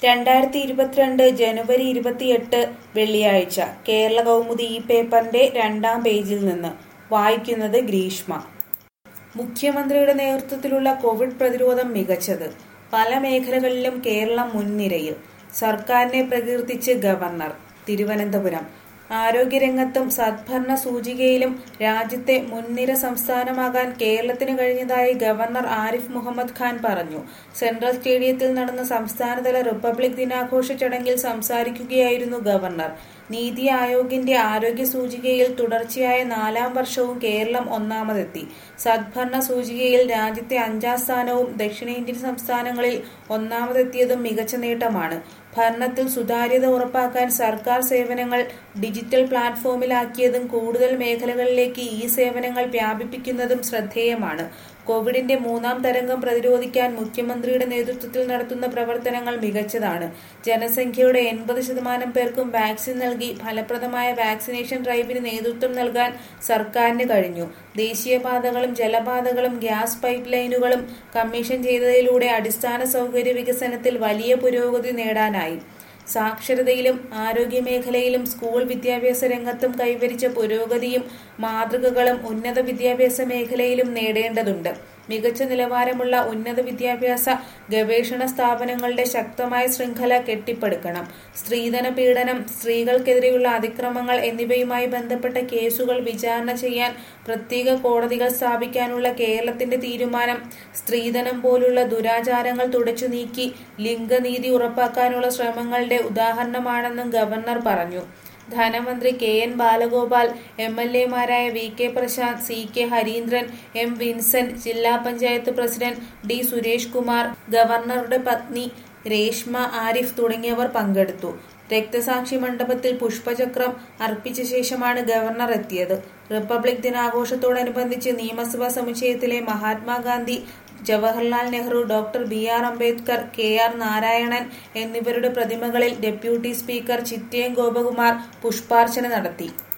രണ്ടായിരത്തി ഇരുപത്തിരണ്ട് ജനുവരി ഇരുപത്തിയെട്ട് വെള്ളിയാഴ്ച കേരള കൗമുദി ഈ പേപ്പറിന്റെ രണ്ടാം പേജിൽ നിന്ന് വായിക്കുന്നത് ഗ്രീഷ്മ മുഖ്യമന്ത്രിയുടെ നേതൃത്വത്തിലുള്ള കോവിഡ് പ്രതിരോധം മികച്ചത് പല മേഖലകളിലും കേരളം മുൻനിരയിൽ സർക്കാരിനെ പ്രകീർത്തിച്ച് ഗവർണർ തിരുവനന്തപുരം ആരോഗ്യരംഗത്തും സദ്ഭരണ സൂചികയിലും രാജ്യത്തെ മുൻനിര സംസ്ഥാനമാകാൻ കേരളത്തിന് കഴിഞ്ഞതായി ഗവർണർ ആരിഫ് മുഹമ്മദ് ഖാൻ പറഞ്ഞു സെൻട്രൽ സ്റ്റേഡിയത്തിൽ നടന്ന സംസ്ഥാനതല റിപ്പബ്ലിക് ദിനാഘോഷ ചടങ്ങിൽ സംസാരിക്കുകയായിരുന്നു ഗവർണർ നീതി ആയോഗിന്റെ ആരോഗ്യ സൂചികയിൽ തുടർച്ചയായ നാലാം വർഷവും കേരളം ഒന്നാമതെത്തി സദ്ഭരണ സൂചികയിൽ രാജ്യത്തെ അഞ്ചാം സ്ഥാനവും ദക്ഷിണേന്ത്യൻ സംസ്ഥാനങ്ങളിൽ ഒന്നാമതെത്തിയതും മികച്ച നേട്ടമാണ് ഭരണത്തിൽ സുതാര്യത ഉറപ്പാക്കാൻ സർക്കാർ സേവനങ്ങൾ ഡിജിറ്റൽ പ്ലാറ്റ്ഫോമിലാക്കിയതും കൂടുതൽ മേഖലകളിലേക്ക് ഈ സേവനങ്ങൾ വ്യാപിപ്പിക്കുന്നതും ശ്രദ്ധേയമാണ് കോവിഡിന്റെ മൂന്നാം തരംഗം പ്രതിരോധിക്കാൻ മുഖ്യമന്ത്രിയുടെ നേതൃത്വത്തിൽ നടത്തുന്ന പ്രവർത്തനങ്ങൾ മികച്ചതാണ് ജനസംഖ്യയുടെ എൺപത് ശതമാനം പേർക്കും വാക്സിൻ നൽകി ഫലപ്രദമായ വാക്സിനേഷൻ ഡ്രൈവിന് നേതൃത്വം നൽകാൻ സർക്കാരിന് കഴിഞ്ഞു ദേശീയപാതകളും ജലപാതകളും ഗ്യാസ് പൈപ്പ് ലൈനുകളും കമ്മീഷൻ ചെയ്തതിലൂടെ അടിസ്ഥാന സൗകര്യ വികസനത്തിൽ വലിയ പുരോഗതി നേടാനായി സാക്ഷരതയിലും ആരോഗ്യമേഖലയിലും സ്കൂൾ വിദ്യാഭ്യാസ രംഗത്തും കൈവരിച്ച പുരോഗതിയും മാതൃകകളും ഉന്നത വിദ്യാഭ്യാസ മേഖലയിലും നേടേണ്ടതുണ്ട് മികച്ച നിലവാരമുള്ള ഉന്നത വിദ്യാഭ്യാസ ഗവേഷണ സ്ഥാപനങ്ങളുടെ ശക്തമായ ശൃംഖല കെട്ടിപ്പടുക്കണം സ്ത്രീധന പീഡനം സ്ത്രീകൾക്കെതിരെയുള്ള അതിക്രമങ്ങൾ എന്നിവയുമായി ബന്ധപ്പെട്ട കേസുകൾ വിചാരണ ചെയ്യാൻ പ്രത്യേക കോടതികൾ സ്ഥാപിക്കാനുള്ള കേരളത്തിന്റെ തീരുമാനം സ്ത്രീധനം പോലുള്ള ദുരാചാരങ്ങൾ തുടച്ചു നീക്കി ലിംഗനീതി ഉറപ്പാക്കാനുള്ള ശ്രമങ്ങളുടെ ഉദാഹരണമാണെന്നും ഗവർണർ പറഞ്ഞു ധനമന്ത്രി K N Balagopal M L എമാരായ V K Prasanth C K Harindran M Vincent ജില്ലാ പഞ്ചായത്ത് പ്രസിഡന്റ് ഡി സുരേഷ് കുമാർ ഗവർണറുടെ പത്നി രേഷ്മ ആരിഫ് തുടങ്ങിയവർ പങ്കെടുത്തു രക്തസാക്ഷി മണ്ഡപത്തിൽ പുഷ്പചക്രം അർപ്പിച്ച ശേഷമാണ് ഗവർണർ എത്തിയത് റിപ്പബ്ലിക് ദിനാഘോഷത്തോടനുബന്ധിച്ച് നിയമസഭാ സമുച്ചയത്തിലെ Mahatma Gandhi Jawaharlal Nehru doctor B R Ambedkar K R Narayanan എന്നിവരുടെ പ്രതിമകളിൽ ഡെപ്യൂട്ടി സ്പീക്കർ ചിറ്റയം ഗോപകുമാർ പുഷ്പാർച്ചന നടത്തി